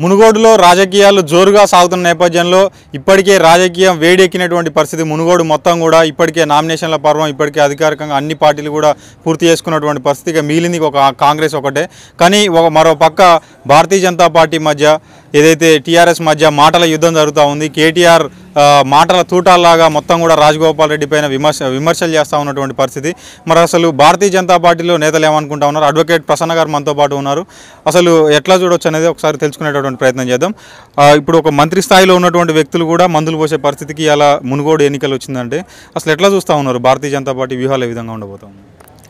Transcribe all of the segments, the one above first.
మునుగోడులో రాజకీయాలు జోరుగా సాగుతున్న నేపథ్యంలో ఇప్పటికే రాజకీయం వేడెక్కినటువంటి పరిస్థితి మునుగోడు మొత్తం కూడా ఇప్పటికే నామినేషన్ల పర్వం ఇప్పటికే అధికారికంగా అన్ని పార్టీలు కూడా పూర్తి చేసుకున్నటువంటి పరిస్థితి ఇక మిగిలింది ఒక కాంగ్రెస్ ఒకటే కానీ ఒక మరో పక్క భారతీయ జనతా పార్టీ మధ్య ఏదైతే టీఆర్ఎస్ మధ్య మాటల యుద్ధం జరుగుతూ ఉంది కేటీఆర్ ఆ, మాటల తూటాల్లాగా మొత్తం కూడా రాజగోపాల్ రెడ్డి పైన విమర్శ విమర్శలు చేస్తూ ఉన్నటువంటి పరిస్థితి మరి అసలు భారతీయ జనతా పార్టీలో నేతలు ఏమనుకుంటా ఉన్నారు అడ్వకేట్ ప్రసన్న గారు మనతో పాటు ఉన్నారు అసలు ఎట్లా చూడొచ్చు అనేది ఒకసారి తెలుసుకునేటటువంటి ప్రయత్నం చేద్దాం ఆ, ఇప్పుడు ఒక మంత్రి స్థాయిలో ఉన్నటువంటి వ్యక్తులు కూడా మందులు పోసే పరిస్థితికి అలా మునుగోడు ఎన్నికలు వచ్చిందంటే అసలు ఎట్లా చూస్తూ ఉన్నారు భారతీయ జనతా పార్టీ వ్యూహాలు ఏ విధంగా ఉండబోతా ఉంది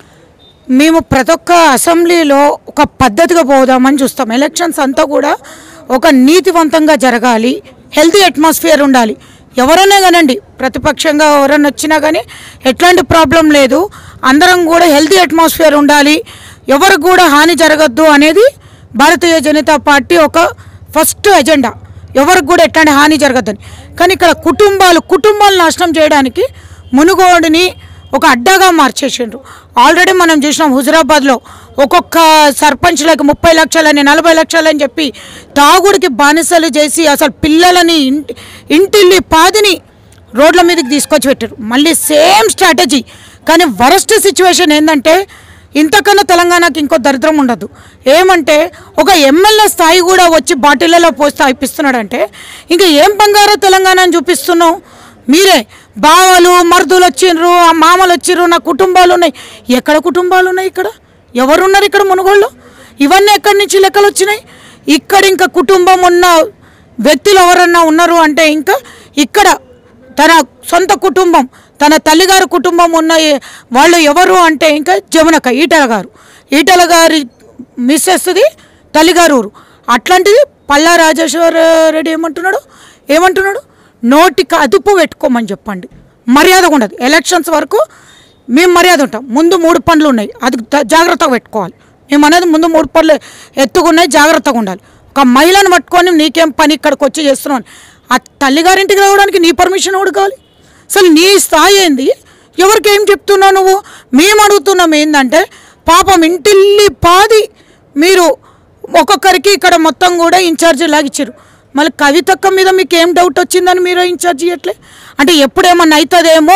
మేము ప్రతి ఒక్క అసెంబ్లీలో ఒక పద్ధతిగా పోదామని చూస్తాం ఎలక్షన్స్ అంతా కూడా ఒక నీతివంతంగా జరగాలి హెల్తీ అట్మాస్ఫియర్ ఉండాలి ఎవరైనా కానండి ప్రతిపక్షంగా ఎవరైనా వచ్చినా కానీ ఎట్లాంటి ప్రాబ్లం లేదు అందరం కూడా హెల్తీ అట్మాస్ఫియర్ ఉండాలి ఎవరికి కూడా హాని జరగద్దు అనేది భారతీయ జనతా పార్టీ ఒక ఫస్ట్ ఎజెండా ఎవరికి కూడా ఎట్లాంటి హాని జరగద్దని కానీ ఇక్కడ కుటుంబాలు కుటుంబాలు నాశనం చేయడానికి మునుగోడుని ఒక అడ్డాగా మార్చేసిండ్రు ఆల్రెడీ మనం చూసినాం హుజరాబాద్లో ఒక్కొక్క సర్పంచ్లకు ముప్పై లక్షలని నలభై లక్షలని చెప్పి తాగుడికి బానిసలు చేసి అసలు పిల్లలని ఇంటి ఇంటిల్లి పాదిని రోడ్ల మీదకి తీసుకొచ్చి పెట్టారు మళ్ళీ సేమ్ స్ట్రాటజీ కానీ వరస్ట్ సిచ్యువేషన్ ఏంటంటే ఇంతకన్నా తెలంగాణకి ఇంకో దరిద్రం ఉండదు ఏమంటే ఒక ఎమ్మెల్యే స్థాయి కూడా వచ్చి బాటిళ్లలో పోసి తాగిపిస్తున్నాడంటే ఇంకా ఏం బంగారో తెలంగాణ అని చూపిస్తున్నావు మీరే బావలు మరుదులు వచ్చిండ్రు ఆ మామలు వచ్చిర్రు నా కుటుంబాలు ఉన్నాయి ఎక్కడ కుటుంబాలు ఉన్నాయి ఇక్కడ ఎవరున్నారు ఇక్కడ మునుగోళ్ళు ఇవన్నీ ఎక్కడి నుంచి లెక్కలు వచ్చినాయి ఇక్కడ ఇంకా కుటుంబం ఉన్న వ్యక్తులు ఎవరన్నా ఉన్నారు అంటే ఇంకా ఇక్కడ తన సొంత కుటుంబం తన తల్లిగారి కుటుంబం ఉన్న ఏ- వాళ్ళు ఎవరు అంటే ఇంకా జమునక ఈటల గారు ఈటల గారి మిస్సెస్ది తల్లిగారు ఊరు అట్లాంటిది పల్లా రాజేశ్వర రెడ్డి ఏమంటున్నాడు ఏమంటున్నాడు నోటికి అదుపు పెట్టుకోమని చెప్పండి మర్యాద ఉండదు ఎలక్షన్స్ వరకు మేము మర్యాద ఉంటాం ముందు మూడు పనులు ఉన్నాయి అది ద- జాగ్రత్తగా పెట్టుకోవాలి మేము అనేది ముందు మూడు పనులు ఎత్తుకున్నాయి జాగ్రత్తగా ఉండాలి ఒక మహిళను పట్టుకొని నీకేం పని ఇక్కడికి వచ్చి చేస్తున్నావు అని. ఆ తల్లిగారింటికి రావడానికి నీ పర్మిషన్ కూడా కావాలి అసలు నీ స్థాయి ఏంది ఎవరికి ఏం చెప్తున్నావు నువ్వు మేము అడుగుతున్నాం ఏంటంటే పాపం ఇంటిల్లి పాది మీరు ఒక్కొక్కరికి ఇక్కడ మొత్తం కూడా ఇన్ఛార్జి లాగిచ్చారు మళ్ళీ కవితక్క మీద మీకు ఏం డౌట్ వచ్చిందని మీరు ఇన్ఛార్జ్ ఇవ్వట్లే అంటే ఎప్పుడేమన్నా అవుతుందేమో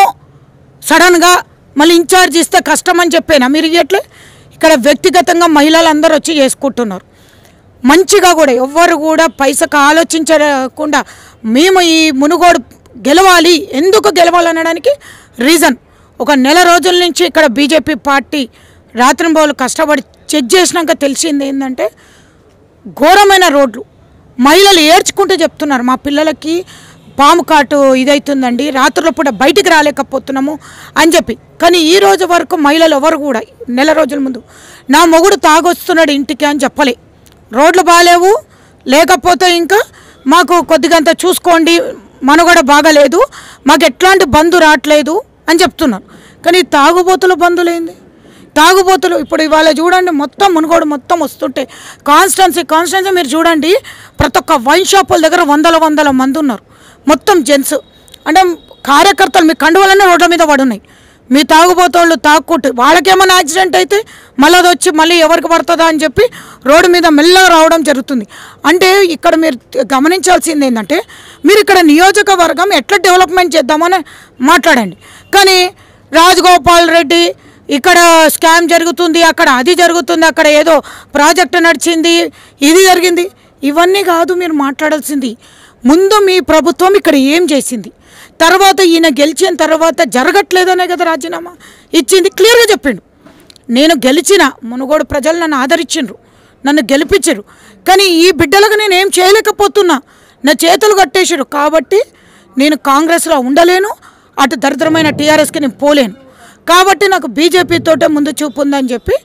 సడన్గా మళ్ళీ ఇన్ఛార్జ్ ఇస్తే కష్టం అని చెప్పేనా మీరు ఇవ్వట్లే ఇక్కడ వ్యక్తిగతంగా మహిళలు అందరూ వచ్చి చేసుకుంటున్నారు మంచిగా కూడా ఎవ్వరు కూడా పైసకు ఆలోచించకుండా మేము ఈ మునుగోడు గెలవాలి ఎందుకు గెలవాలనడానికి రీజన్ ఒక నెల రోజుల నుంచి ఇక్కడ బీజేపీ పార్టీ రాత్రింబోలు కష్టపడి చెక్ చేసినాక తెలిసింది ఏంటంటే ఘోరమైన రోడ్లు మహిళలు ఏడ్చుకుంటూ చెప్తున్నారు మా పిల్లలకి పాము కాటు ఇదవుతుందండి రాత్రుల పూట బయటికి రాలేకపోతున్నాము అని చెప్పి కానీ ఈ రోజు వరకు మహిళలు ఎవరు కూడా నెల రోజుల ముందు నా మొగుడు తాగొస్తున్నాడు ఇంటికి అని చెప్పలే రోడ్లు బాగాలేవు లేకపోతే ఇంకా మాకు కొద్దిగంత చూసుకోండి మనుగడ బాగలేదు మాకు ఎట్లాంటి బంధు రావట్లేదు అని చెప్తున్నారు కానీ ఈ తాగుబోతుల బంధులేంది తాగుబోతులు ఇప్పుడు ఇవాళ చూడండి మొత్తం మునుగోడు మొత్తం వస్తుంటే కాన్స్టెన్సీ కాన్స్టెన్సీ మీరు చూడండి ప్రతి ఒక్క వైన్ షాపుల దగ్గర వందల వందల మంది ఉన్నారు మొత్తం జెంట్స్ అంటే కార్యకర్తలు మీ కండువలన్నీ రోడ్ల మీద పడున్నాయి మీ తాగుబోతోళ్ళు తాగుకుంటు వాళ్ళకేమైనా యాక్సిడెంట్ అయితే మళ్ళీ అది వచ్చి మళ్ళీ ఎవరికి పడుతుందా అని చెప్పి రోడ్డు మీద మెల్లగా రావడం జరుగుతుంది అంటే ఇక్కడ మీరు గమనించాల్సింది ఏంటంటే మీరు ఇక్కడ నియోజకవర్గం ఎట్లా డెవలప్మెంట్ చేద్దామని మాట్లాడండి కానీ రాజగోపాల్ రెడ్డి ఇక్కడ స్కామ్ జరుగుతుంది అక్కడ అది జరుగుతుంది అక్కడ ఏదో ప్రాజెక్టు నడిచింది ఇది జరిగింది ఇవన్నీ కాదు మీరు మాట్లాడాల్సింది ముందు మీ ప్రభుత్వం ఇక్కడ ఏం చేసింది తర్వాత ఈయన గెలిచిన తర్వాత జరగట్లేదనే కదా రాజీనామా ఇచ్చింది క్లియర్గా చెప్పిండు నేను గెలిచిన మునుగోడు ప్రజలు నన్ను ఆదరించిండ్రు నన్ను గెలిపించరు కానీ ఈ బిడ్డలకు నేను ఏం చేయలేకపోతున్నా నా చేతులు కట్టేసారు కాబట్టి నేను కాంగ్రెస్లో ఉండలేను అటు దరిద్రమైన టీఆర్ఎస్కి నేను పోలేను కాబట్టి నాకు బీజేపీ తోటే ముందు చూపు ఉందని చెప్పి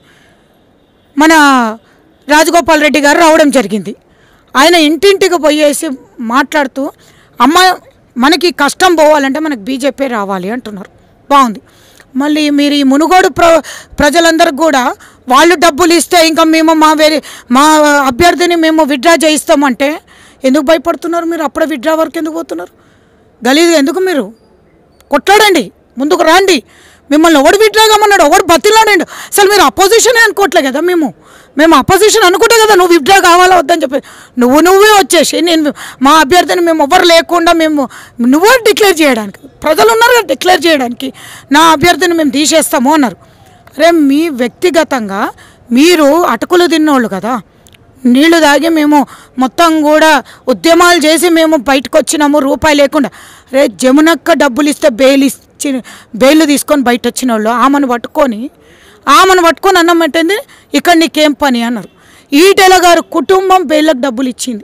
మన రాజగోపాల్ రెడ్డి గారు రావడం జరిగింది ఆయన ఇంటింటికి పోయేసి మాట్లాడుతూ అమ్మ మనకి కష్టం పోవాలంటే మనకు బీజేపీ రావాలి అంటున్నారు బాగుంది మళ్ళీ మీరు ఈ మునుగోడు ప్ర ప్రజలందరికీ కూడా వాళ్ళు డబ్బులు ఇస్తే ఇంకా మేము మా వేరే మా అభ్యర్థిని మేము విత్డ్రా చేయిస్తామంటే ఎందుకు భయపడుతున్నారు మీరు అప్పుడే విత్డ్రా వరకు ఎందుకు పోతున్నారు గలీజ్ ఎందుకు మీరు కొట్లాడండి ముందుకు రండి మిమ్మల్ని ఎవడు విడ్రాగమన్నాడు ఎవడు బతిలాడండి అసలు మీరు అపోజిషన్ అనుకోవట్లే కదా మేము మేము అపోజిషన్ అనుకుంటే కదా నువ్వు విత్డ్రా కావాలా వద్దని చెప్పి నువ్వు నువ్వే వచ్చేసి నేను మా అభ్యర్థిని మేము ఎవ్వరు లేకుండా మేము నువ్వే డిక్లేర్ చేయడానికి ప్రజలు ఉన్నారు కదా డిక్లేర్ చేయడానికి నా అభ్యర్థిని మేము తీసేస్తాము అన్నారు అరే మీ వ్యక్తిగతంగా మీరు అటుకులు తిన్నోళ్ళు కదా నీళ్లు తాగి మేము మొత్తం కూడా ఉద్యమాలు చేసి మేము బయటకు వచ్చినాము రూపాయి లేకుండా రే జమునక్క డబ్బులు ఇస్తే బెయిల్ ఇచ్చి బెయిల్ తీసుకొని బయట వచ్చిన వాళ్ళు ఆమెను పట్టుకొని ఆమెను పట్టుకొని అన్నం పెట్టింది ఇక్కడ నీకేం పని అన్నారు ఈటెల గారు కుటుంబం బెయిల్కి డబ్బులు ఇచ్చింది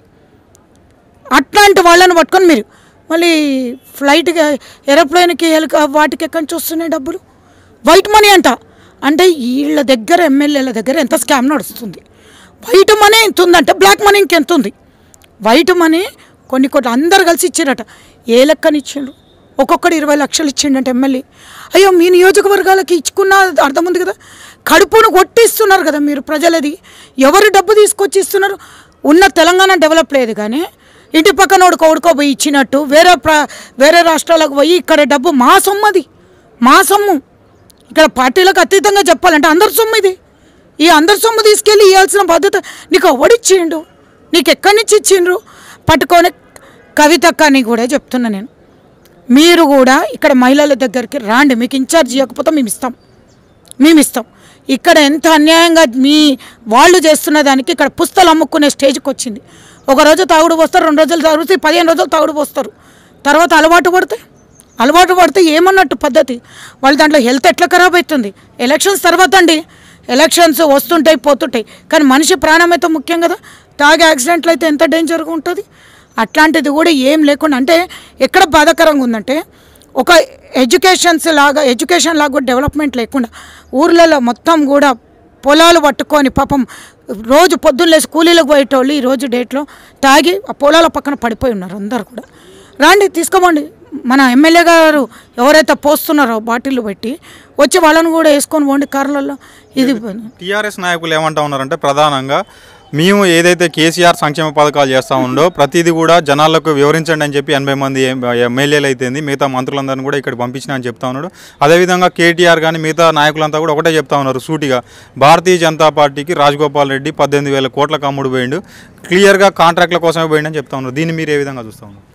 అట్లాంటి వాళ్ళని పట్టుకొని మీరు మళ్ళీ ఫ్లైట్కి ఏరోప్లేన్కి హెలికా వాటికి ఎక్కడి నుంచి వస్తున్నాయి డబ్బులు వైట్ మనీ అంట అంటే వీళ్ళ దగ్గర ఎమ్మెల్యేల దగ్గర ఎంత స్కామ్ నడుస్తుంది వైట్ మనీ ఎంత ఉందంటే బ్లాక్ మనీ ఇంకెంత ఉంది వైట్ మనీ కొన్ని కోట్లు అందరు కలిసి ఇచ్చారట ఏ లెక్కని ఇచ్చిండు ఒక్కొక్కడు ఇరవై లక్షలు ఇచ్చిండంటే ఎమ్మెల్యే అయ్యో మీ నియోజకవర్గాలకి ఇచ్చుకున్న అర్థం ఉంది కదా కడుపును కొట్టిస్తున్నారు కదా మీరు ప్రజలది ఎవరు డబ్బు తీసుకొచ్చి ఇస్తున్నారు ఉన్న తెలంగాణ డెవలప్ లేదు కానీ ఇంటి పక్కన ఒకడు కొడుకో పోయి ఇచ్చినట్టు వేరే ప్ర వేరే రాష్ట్రాలకు పోయి ఇక్కడ డబ్బు మా సొమ్మది మా సొమ్ము ఇక్కడ పార్టీలకు అతీతంగా చెప్పాలంటే అందరి సొమ్ము ఇది ఈ అందరి సొమ్ము తీసుకెళ్ళి ఇవ్వాల్సిన బాధ్యత నీకు ఎవడిచ్చిండు నీకు ఎక్కడి నుంచి ఇచ్చిండ్రు పట్టుకొని కవితక్క అని కూడా చెప్తున్నా నేను మీరు కూడా ఇక్కడ మహిళల దగ్గరికి రాండి మీకు ఇన్ఛార్జ్ ఇవ్వకపోతే మేము ఇస్తాం మేము ఇస్తాం ఇక్కడ ఎంత అన్యాయంగా మీ వాళ్ళు చేస్తున్న దానికి ఇక్కడ పుస్తలు అమ్ముకునే స్టేజ్కి వచ్చింది ఒక రోజు తాగుడు పోస్తారు రెండు రోజులు తాగుడితే పదిహేను రోజులు తాగుడు పోస్తారు తర్వాత అలవాటు పడితే అలవాటు పడితే ఏమన్నట్టు పద్ధతి వాళ్ళు దాంట్లో హెల్త్ ఎట్లా ఖరాబ్ అవుతుంది ఎలక్షన్స్ తర్వాత అండి ఎలక్షన్స్ వస్తుంటాయి పోతుంటాయి కానీ మనిషి ప్రాణం అయితే ముఖ్యం కదా తాగే యాక్సిడెంట్లు అయితే ఎంత డేంజర్గా ఉంటుంది అట్లాంటిది కూడా ఏం లేకుండా అంటే ఎక్కడ బాధాకరంగా ఉందంటే ఒక ఎడ్యుకేషన్స్ లాగా ఎడ్యుకేషన్ లాగా కూడా డెవలప్మెంట్ లేకుండా ఊర్లలో మొత్తం కూడా పొలాలు పట్టుకొని పాపం రోజు పొద్దున్న లేసి కూలీలకు పోయేటోళ్ళు ఈ రోజు డేట్లో తాగి ఆ పొలాల పక్కన పడిపోయి ఉన్నారు అందరు కూడా రాండి తీసుకోమండి మన ఎమ్మెల్యే గారు ఎవరైతే పోస్తున్నారో బాటిల్ పెట్టి వచ్చి వాళ్ళని కూడా వేసుకొని పోండి కార్లలో ఇది టీఆర్ఎస్ నాయకులు ఏమంటా ఉన్నారంటే ప్రధానంగా మేము ఏదైతే కేసీఆర్ సంక్షేమ పథకాలు చేస్తూ ఉండో ప్రతిదీ కూడా జనాలకు వివరించండి అని చెప్పి ఎనభై మంది ఎం- ఎమ్మెల్యేలు అయితేంది మిగతా మంత్రులందరినీ కూడా ఇక్కడ పంపించిన అని చెప్తా ఉన్నాడు అదేవిధంగా కేటీఆర్ కానీ మిగతా నాయకులంతా కూడా ఒకటే చెప్తా ఉన్నారు సూటిగా భారతీయ జనతా పార్టీకి రాజగోపాల్ రెడ్డి పద్దెనిమిది వేల కోట్లకు అమ్ముడు పోయిండు క్లియర్గా కాంట్రాక్ట్ల కోసమే పోయిండు అని చెప్తా ఉన్నారు దీన్ని మీరు ఏ విధంగా చూస్తా ఉన్నారు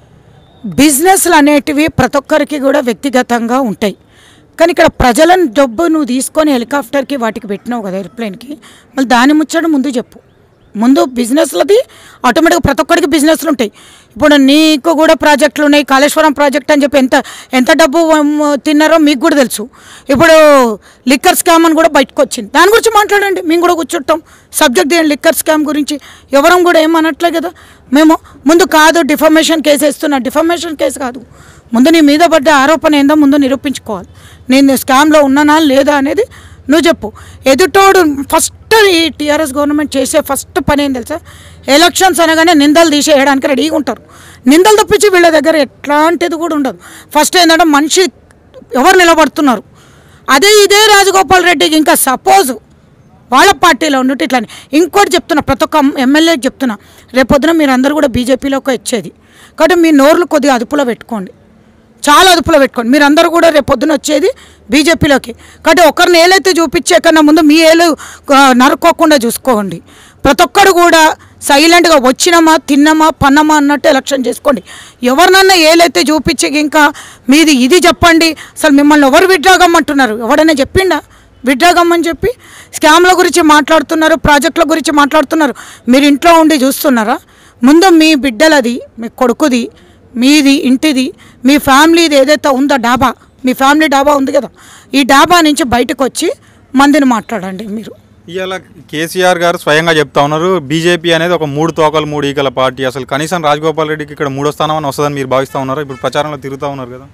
బిజినెస్లు అనేటివి ప్రతి ఒక్కరికి కూడా వ్యక్తిగతంగా ఉంటాయి కానీ ఇక్కడ ప్రజలను డబ్బు నువ్వు తీసుకొని హెలికాప్టర్కి వాటికి పెట్టినావు కదా ఎయిర్ప్లేన్కి మళ్ళీ దాని ముచ్చట ముందు చెప్పు ముందు బిజినెస్లది ఆటోమేటిక్గా ప్రతి ఒక్కరికి బిజినెస్లు ఉంటాయి ఇప్పుడు నీకు కూడా ప్రాజెక్టులు ఉన్నాయి కాళేశ్వరం ప్రాజెక్ట్ అని చెప్పి ఎంత ఎంత డబ్బు ఉమ్, తిన్నారో మీకు కూడా తెలుసు ఇప్పుడు లిక్కర్ స్కామ్ అని కూడా బయటకు వచ్చింది దాని గురించి మాట్లాడండి మేము కూడా కూర్చుంటాం సబ్జెక్ట్ దేని లిక్కర్ స్కామ్ గురించి ఎవరం కూడా ఏమనట్లే కదా మేము ముందు కాదు డిఫర్మేషన్ కేసు వేస్తున్నా డిఫర్మేషన్ కేసు కాదు ముందు నీ మీద పడ్డ ఆరోపణ ఏందో ముందు నిరూపించుకోవాలి నేను స్కామ్లో ఉన్నానా లేదా అనేది నువ్వు చెప్పు ఎదుటోడు ఫస్ట్ ఈ టీఆర్ఎస్ గవర్నమెంట్ చేసే ఫస్ట్ పని ఏం తెలుసా ఎలక్షన్స్ అనగానే నిందలు తీసేయడానికి రెడీగా ఉంటారు నిందలు తప్పించి వీళ్ళ దగ్గర ఎట్లాంటిది కూడా ఉండదు ఫస్ట్ ఏంటంటే మనిషి ఎవరు నిలబడుతున్నారు అదే ఇదే రాజగోపాల్ రెడ్డికి ఇంకా సపోజ్ వాళ్ళ పార్టీలో ఉన్నట్టు ఇట్లా ఇంకోటి చెప్తున్నా ప్రతి ఒక్క ఎమ్మెల్యేకి చెప్తున్నా రేపొద్దున మీరు అందరూ కూడా బీజేపీలోకి వచ్చేది కాబట్టి మీ నోర్లు కొద్దిగా అదుపులో పెట్టుకోండి చాలా అదుపులో పెట్టుకోండి మీరు అందరూ కూడా రేపు పొద్దున వచ్చేది బీజేపీలోకి కాబట్టి ఒకరిని ఏలైతే చూపించే కన్నా ముందు మీ ఏలు ఆ, నరుక్కోకుండా చూసుకోండి ప్రతి ఒక్కరు కూడా సైలెంట్గా వచ్చినామా తిన్నామా పన్నమా అన్నట్టు ఎలక్షన్ చేసుకోండి ఎవరినన్నా ఏలైతే చూపించి ఇంకా మీది ఇది చెప్పండి అసలు మిమ్మల్ని ఎవరు విడ్డ్రా కమ్మంటున్నారు ఎవడైనా చెప్పిండా విడ్డ్రా కమ్మని చెప్పి స్కామ్ల గురించి మాట్లాడుతున్నారు ప్రాజెక్టుల గురించి మాట్లాడుతున్నారు మీరు ఇంట్లో ఉండి చూస్తున్నారా ముందు మీ బిడ్డలది మీ కొడుకుది మీది ఇంటిది మీ ఫ్యామిలీది ఏదైతే ఉందో డాబా మీ ఫ్యామిలీ డాబా ఉంది కదా ఈ డాబా నుంచి బయటకు వచ్చి మందిని మాట్లాడండి మీరు ఇవాళ కేసీఆర్ గారు స్వయంగా చెప్తా ఉన్నారు బీజేపీ అనేది ఒక మూడు తోకలు మూడు ఈకల పార్టీ అసలు కనీసం రాజగోపాల్ రెడ్డికి ఇక్కడ మూడో స్థానం అని వస్తుందని మీరు భావిస్తూ ఉన్నారు ఇప్పుడు ప్రచారంలో తిరుగుతూ ఉన్నారు కదా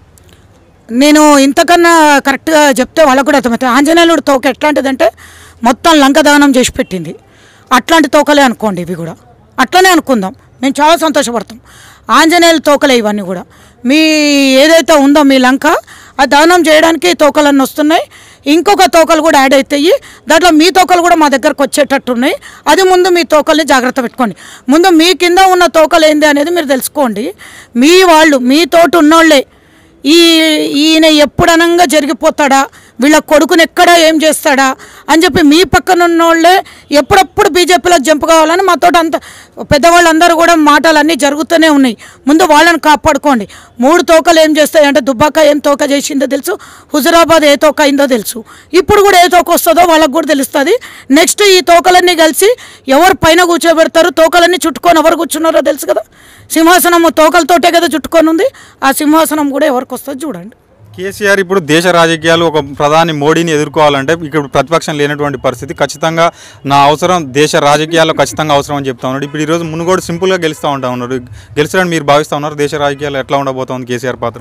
నేను ఇంతకన్నా కరెక్ట్గా చెప్తే వాళ్ళకు కూడా అర్థమవుతుంది ఆంజనేయుడు తోక ఎట్లాంటిదంటే మొత్తం లంకదానం చేసి పెట్టింది అట్లాంటి తోకలే అనుకోండి ఇవి కూడా అట్లనే అనుకుందాం మేము చాలా సంతోషపడతాం ఆంజనేయుల తోకలే ఇవన్నీ కూడా మీ ఏదైతే ఉందో మీ లంక ఆ దానం చేయడానికి తోకలన్నీ వస్తున్నాయి ఇంకొక తోకలు కూడా యాడ్ అవుతాయి దాంట్లో మీ తోకలు కూడా మా దగ్గరకు వచ్చేటట్టు ఉన్నాయి అది ముందు మీ తోకల్ని జాగ్రత్త పెట్టుకోండి ముందు మీ కింద ఉన్న తోకలు ఏంది అనేది మీరు తెలుసుకోండి మీ వాళ్ళు మీ తోటి ఉన్నోళ్ళే ఈ ఈయన ఎప్పుడనంగా జరిగిపోతాడా వీళ్ళ కొడుకుని ఎక్కడ ఏం చేస్తాడా అని చెప్పి మీ పక్కన ఉన్న వాళ్ళే ఎప్పుడప్పుడు బీజేపీలో జంప్ కావాలని మాతో అంత పెద్దవాళ్ళందరూ కూడా మాటలన్నీ జరుగుతూనే ఉన్నాయి ముందు వాళ్ళని కాపాడుకోండి మూడు తోకలు ఏం చేస్తాయి అంటే దుబ్బాక ఏం తోక చేసిందో తెలుసు హుజురాబాద్ ఏ తోక అయిందో తెలుసు ఇప్పుడు కూడా ఏ తోక వస్తుందో వాళ్ళకు కూడా తెలుస్తుంది నెక్స్ట్ ఈ తోకలన్నీ కలిసి ఎవరు పైన కూర్చోబెడతారు తోకలన్నీ చుట్టుకొని ఎవరు కూర్చున్నారో తెలుసు కదా సింహాసనం తోకలతోటే కదా చుట్టుకొని ఉంది ఆ సింహాసనం కూడా ఎవరికి వస్తుందో చూడండి కేసీఆర్ ఇప్పుడు దేశ రాజకీయాలు ఒక ప్రధాని మోడీని ఎదుర్కోవాలంటే ఇక్కడ ప్రతిపక్షం లేనటువంటి పరిస్థితి ఖచ్చితంగా నా అవసరం దేశ రాజకీయాల్లో ఖచ్చితంగా అవసరం అని చెప్తా ఉన్నాడు ఇప్పుడు ఈరోజు మునుగోడు సింపుల్గా గెలుస్తూ ఉంటా ఉన్నారు గెలిచడానికి మీరు భావిస్తూ ఉన్నారు దేశ రాజకీయాలు ఎట్లా ఉండబోతోంది కేసీఆర్ పాత్ర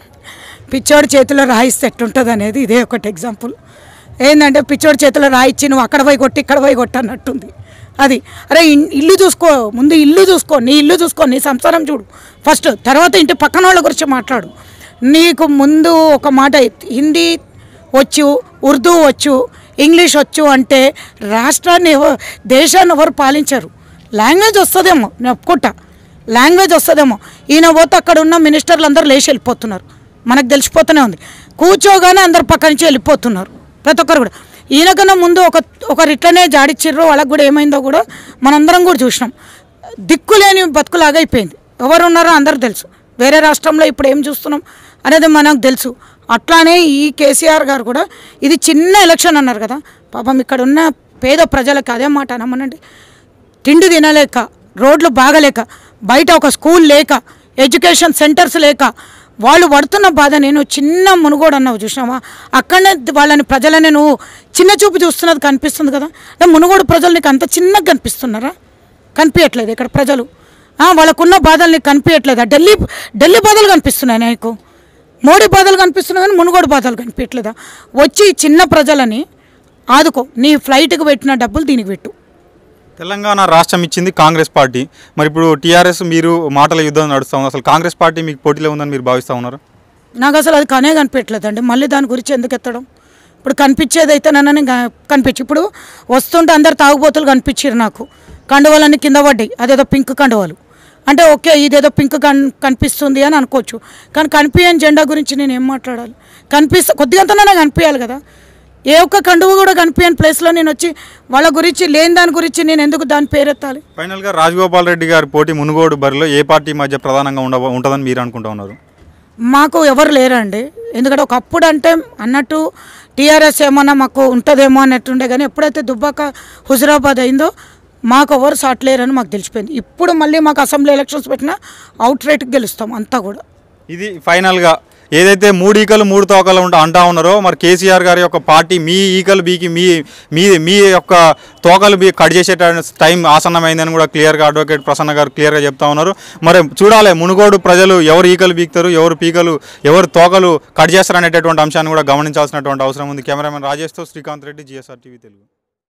పిచ్చోడి చేతిలో రాయిస్తే ఎట్టుంటుంది అనేది ఇదే ఒకటి ఎగ్జాంపుల్ ఏంటంటే పిచ్చోడి చేతిలో రాయిచ్చి నువ్వు అక్కడ పోయి కొట్టి ఇక్కడ పోయి కొట్టి అన్నట్టుంది అది అరే ఇన్- ఇల్లు చూసుకో ముందు ఇల్లు చూసుకో నీ ఇల్లు చూసుకో నీ సంసారం చూడు ఫస్ట్ తర్వాత ఇంటి పక్కన వాళ్ళ గురించి మాట్లాడు నీకు ముందు ఒక మాట హిందీ వచ్చు ఉర్దూ వచ్చు ఇంగ్లీష్ వచ్చు అంటే రాష్ట్రాన్ని ఎవ- దేశాన్ని ఎవరు పాలించరు లాంగ్వేజ్ వస్తుందేమో నేను ఒప్పుకుంటా లాంగ్వేజ్ వస్తుందేమో ఈయన పోతే అక్కడ ఉన్న మినిస్టర్లు అందరూ లేచి వెళ్ళిపోతున్నారు మనకు తెలిసిపోతూనే ఉంది కూర్చోగానే అందరు పక్క నుంచి వెళ్ళిపోతున్నారు ప్రతి ఒక్కరు కూడా ఈయనకన్నా ముందు ఒక ఒకరు ఇట్లనే జాడిచ్చిర్రు వాళ్ళకి కూడా ఏమైందో కూడా మనందరం కూడా చూసినాం దిక్కులేని బతుకులాగా అయిపోయింది ఎవరు ఉన్నారో అందరూ తెలుసు వేరే రాష్ట్రంలో ఇప్పుడు ఏం చూస్తున్నాం అనేది మనకు తెలుసు అట్లానే ఈ కేసీఆర్ గారు కూడా ఇది చిన్న ఎలక్షన్ అన్నారు కదా పాపం ఇక్కడ ఉన్న పేద ప్రజలకు అదే మాట అనమనండి తిండి తినలేక రోడ్లు బాగలేక బయట ఒక స్కూల్ లేక ఎడ్యుకేషన్ సెంటర్స్ లేక వాళ్ళు పడుతున్న బాధ నేను చిన్న మునుగోడు అన్నావు చూసినావా అక్కడనే వాళ్ళని ప్రజలని నువ్వు చిన్న చూపు చూస్తున్నది కనిపిస్తుంది కదా అంటే మునుగోడు ప్రజలు నీకు అంత చిన్నగా కనిపిస్తున్నారా కనిపించట్లేదు ఇక్కడ ప్రజలు ఆ, వాళ్ళకున్న బాధలు నీకు కనిపించట్లేదా ఢిల్లీ ఢిల్లీ బాధలు కనిపిస్తున్నాయి నీకు మోడీ బాధలు కనిపిస్తున్నాయి కానీ మునుగోడు బాధలు కనిపించట్లేదా వచ్చి ఈ చిన్న ప్రజలని ఆదుకో నీ ఫ్లైట్కి పెట్టిన డబ్బులు దీనికి పెట్టు తెలంగాణ రాష్ట్రం ఇచ్చింది కాంగ్రెస్ పార్టీ మరి ఇప్పుడు టీఆర్ఎస్ మీరు మాటల యుద్ధం నడుస్తా ఉంది అసలు కాంగ్రెస్ పార్టీ మీకు పోటీలో ఉందని మీరు భావిస్తూ ఉన్నారు నాకు అసలు అది కనే కనిపించట్లేదండి మళ్ళీ దాని గురించి ఎందుకు ఎత్తడం ఇప్పుడు కనిపించేది అయితే నన్ను కనిపించి ఇప్పుడు వస్తుంటే అందరు తాగుబోతులు కనిపించారు నాకు కండువాలన్నీ కింద పడ్డాయి అదేదో పింక్ కండువాలు అంటే ఓకే ఇదేదో పింక్ కన్ కనిపిస్తుంది అని అనుకోవచ్చు కానీ కనిపించని జెండా గురించి నేను ఏం మాట్లాడాలి కనిపిస్తే కొద్దిగంతనైనా కనిపించాలి కదా ఏ ఒక్క కండువ కూడా కనిపించని ప్లేస్లో నేను వచ్చి వాళ్ళ గురించి లేని దాని గురించి నేను ఎందుకు దాని పేరెత్తాలి ఫైనల్గా రాజగోపాల్ రెడ్డి గారి పోటీ మునుగోడు బరిలో ఏ పార్టీ మధ్య ప్రధానంగా ఉండ ఉంటుందని మీరు అనుకుంటా ఉన్నారు మాకు ఎవరు లేరండి ఎందుకంటే ఒకప్పుడు అంటే అన్నట్టు టీఆర్ఎస్ ఏమన్నా మాకు ఉంటుందేమో అన్నట్టుండే కానీ ఎప్పుడైతే దుబ్బాక హుజురాబాద్ అయిందో మాకు ఎవరు సాట్లేరని మాకు తెలిసిపోయింది ఇప్పుడు మళ్ళీ మాకు అసెంబ్లీ ఎలక్షన్స్ పెట్టినా అవుట్ రేట్కి గెలుస్తాం అంతా కూడా ఇది ఫైనల్గా ఏదైతే మూడు ఈకలు మూడు తోకలు ఉంటా అంటా ఉన్నారో మరి కేసీఆర్ గారి యొక్క పార్టీ మీ ఈకలు బీకి మీ మీ మీ యొక్క తోకలు బీ కట్ చేసే టైం ఆసన్నమైందని కూడా క్లియర్గా అడ్వకేట్ ప్రసన్న గారు క్లియర్గా చెప్తా ఉన్నారు మరి చూడాలి మునుగోడు ప్రజలు ఎవరు ఈకలు బీకుతారు ఎవరు పీకలు ఎవరు తోకలు కట్ చేస్తారు అనేటటువంటి అంశాన్ని కూడా గమనించాల్సినటువంటి అవసరం ఉంది కెమెరామెన్ రాజేష్తో శ్రీకాంత్ రెడ్డి జిఎస్ఆర్ టీవీ తెలుగు